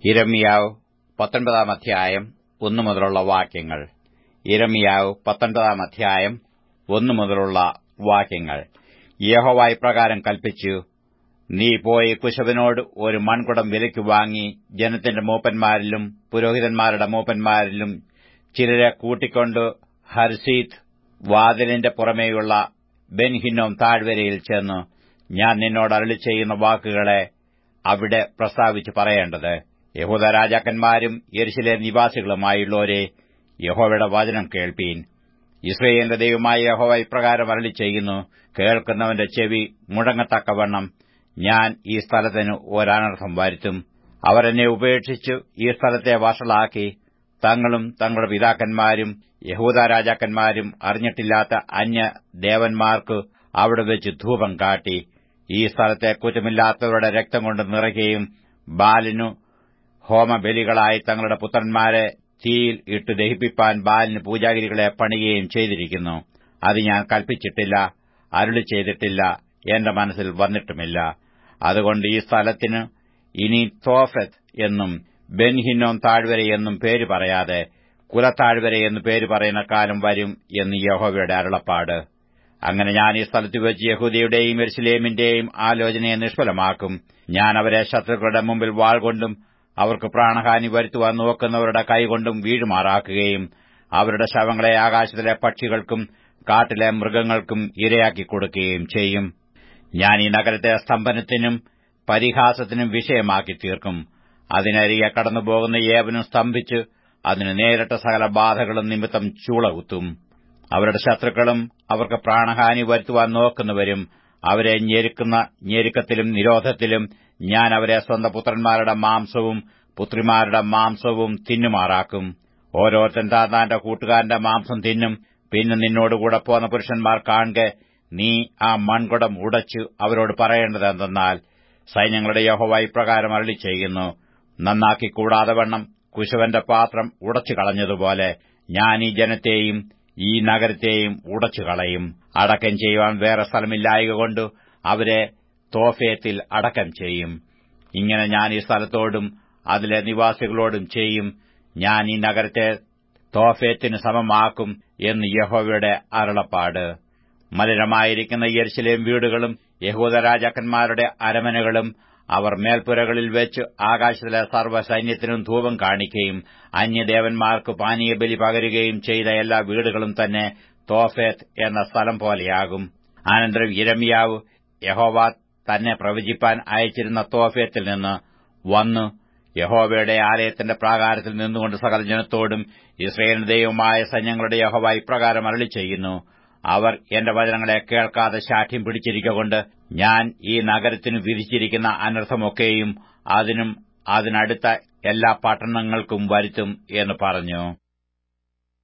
ഇരമിയാവ് പത്തൊൻപതാം അധ്യായം ഒന്നു മുതലുള്ള വാക്യങ്ങൾ ഇരമിയാവ് പത്തൊൻപതാം അധ്യായം ഒന്നു മുതലുള്ള വാക്യങ്ങൾ യഹോവ ഇപ്രകാരം കൽപ്പിച്ചു നീ പോയി കുശവനോട് ഒരു മൺകുടം വിലയ്ക്ക് വാങ്ങി ജനത്തിന്റെ മൂപ്പന്മാരിലും പുരോഹിതന്മാരുടെ മൂപ്പന്മാരിലും ചിലരെ കൂട്ടിക്കൊണ്ട് ഹർസീത്ത് വാതിലിന്റെ പുറമേയുള്ള ബെൻഹിന്നോം താഴ്വരയിൽ ചെന്നു ഞാൻ നിന്നോട് അരളി ചെയ്യുന്ന വാക്കുകളെ അവിടെ പ്രസ്താവിച്ച് പറയേണ്ടത് യഹൂദ രാജാക്കന്മാരും യെരുശലേം നിവാസികളുമായുള്ളവരെ യഹോവയുടെ വചനം കേൾപ്പീൻ ഇസ്രയേലിന്റെ ദൈവമായ യഹോവ ഇപ്രകാരം അരളി ചെയ്യുന്നു കേൾക്കുന്നവന്റെ ചെവി മുഴങ്ങത്തക്കവണ്ണം ഞാൻ ഈ സ്ഥലത്തിന് ഒരനർത്ഥം വരുത്തും അവരെന്നെ ഉപേക്ഷിച്ച് ഈ സ്ഥലത്തെ വഷളാക്കി തങ്ങളും തങ്ങളുടെ പിതാക്കന്മാരും യഹൂദ രാജാക്കന്മാരും അറിഞ്ഞിട്ടില്ലാത്ത അന്യ ദേവന്മാർക്ക് അവിടെ വെച്ച് ധൂപം കാട്ടി ഈ സ്ഥലത്തെ കുറ്റമില്ലാത്തവരുടെ രക്തം കൊണ്ട് നിറയ്ക്കുകയും ബാലിനു ഹോമബലികളായി തങ്ങളുടെ പുത്രന്മാരെ തീയിൽ ഇട്ട് ദഹിപ്പിപ്പാൻ ബാലിന് പൂജാഗിരികളെ പണിയുകയും ചെയ്തിരിക്കുന്നു അത് ഞാൻ കൽപ്പിച്ചിട്ടില്ല അരുളി ചെയ്തിട്ടില്ല എന്റെ മനസ്സിൽ വന്നിട്ടുമില്ല അതുകൊണ്ട് ഈ സ്ഥലത്തിന് ഇനി തോഫത്ത് എന്നും ബെൻഹിന്നോം താഴ്വര എന്നും പേര് പറയാതെ കുലത്താഴ്വര എന്ന് പേര് പറയുന്ന കാലം വരും എന്ന് യഹോവയുടെ അരുളപ്പാട് അങ്ങനെ ഞാൻ ഈ സ്ഥലത്ത് വെച്ച് യഹൂദയുടെയും എരുസലേമിന്റെയും ആലോചനയെ നിഷ്ഫലമാക്കും ഞാൻ അവരെ ശത്രുക്കളുടെ മുമ്പിൽ വാൾ കൊണ്ടും അവർക്ക് പ്രാണഹാനി വരുത്തുവാൻ നോക്കുന്നവരുടെ കൈകൊണ്ടും വീഴുമാറാക്കുകയും അവരുടെ ശവങ്ങളെ ആകാശത്തിലെ പക്ഷികൾക്കും കാട്ടിലെ മൃഗങ്ങൾക്കും ഇരയാക്കി കൊടുക്കുകയും ചെയ്യും ഞാൻ ഈ നഗരത്തെ സ്തംഭനത്തിനും പരിഹാസത്തിനും വിഷയമാക്കി തീർക്കും അതിനരികെ കടന്നുപോകുന്ന ഏവനും സ്തംഭിച്ച് അതിന് നേരിട്ട സകല ബാധകളും നിമിത്തം ചൂളകുത്തും അവരുടെ ശത്രുക്കളും അവർക്ക് പ്രാണഹാനി വരുത്തുവാൻ നോക്കുന്നവരും അവരെ ഞെരുക്കുന്ന ഞെരുക്കത്തിലും നിരോധത്തിലും ഞാൻ അവരെ സ്വന്തം പുത്രന്മാരുടെ മാംസവും പുത്രിമാരുടെ മാംസവും തിന്നുമാറാക്കും ഓരോരുത്തൻ താന്താന്റെ കൂട്ടുകാരന്റെ മാംസം തിന്നും പിന്നെ നിന്നോടുകൂടെ പോന്ന പുരുഷന്മാർ കാണുക നീ ആ മൺകുടം ഉടച്ചു അവരോട് പറയേണ്ടതെന്തെന്നാൽ സൈന്യങ്ങളുടെ യഹോവ ഇപ്രകാരം അരളി ചെയ്യുന്നു നന്നാക്കി കൂടാതെ വണ്ണം കുശവന്റെ പാത്രം ഉടച്ചു കളഞ്ഞതുപോലെ ഞാൻ ഈ ജനത്തെയും ഈ നഗരത്തെയും ഉടച്ചു കളയും അടക്കം ചെയ്യുവാൻ വേറെ സ്ഥലമില്ലായകൊണ്ട് അവരെ തോഫേത്തിൽ അടക്കം ചെയ്യും ഇങ്ങനെ ഞാൻ ഈ സ്ഥലത്തോടും അതിലെ നിവാസികളോടും ചെയ്യും ഞാൻ ഈ നഗരത്തെ തോഫേത്തിന് സമമാക്കും എന്ന് യഹോവയുടെ അരുളപ്പാട് മലിനമായിരിക്കുന്ന യെരുശലേം വീടുകളും യഹൂദ രാജാക്കന്മാരുടെ അരമനകളും അവർ മേൽപ്പുരകളിൽ വെച്ച് ആകാശത്തിലെ സർവ്വസൈന്യത്തിനും ധൂപം കാണിക്കുകയും അന്യദേവന്മാർക്ക് പാനീയബലി പകരുകയും ചെയ്ത എല്ലാ വീടുകളും തന്നെ തോഫേത്ത് എന്ന സ്ഥലം പോലെയാകും അനന്തരം ഇരമിയാവ് യഹോവ തന്നെ പ്രവചിപ്പാൻ അയച്ചിരുന്ന തോഫേത്തിൽ നിന്ന് വന്നു യഹോവയുടെ ആലയത്തിന്റെ പ്രാകാരത്തിൽ നിന്നുകൊണ്ട് സകല ജനത്തോടും ഇസ്രയേലിന്റെ ദൈവമായ സൈന്യങ്ങളുടെ യഹോവ ഇപ്രകാരം അരളി ചെയ്യുന്നു അവർ എന്റെ വചനങ്ങളെ കേൾക്കാതെ ശാഠ്യം പിടിച്ചിരിക്കൊണ്ട് ഞാൻ ഈ നഗരത്തിന് വിധിച്ചിരിക്കുന്ന അനർത്ഥമൊക്കെയും അതിനും അതിനടുത്ത എല്ലാ പട്ടണങ്ങൾക്കും വരുത്തും എന്ന് പറഞ്ഞു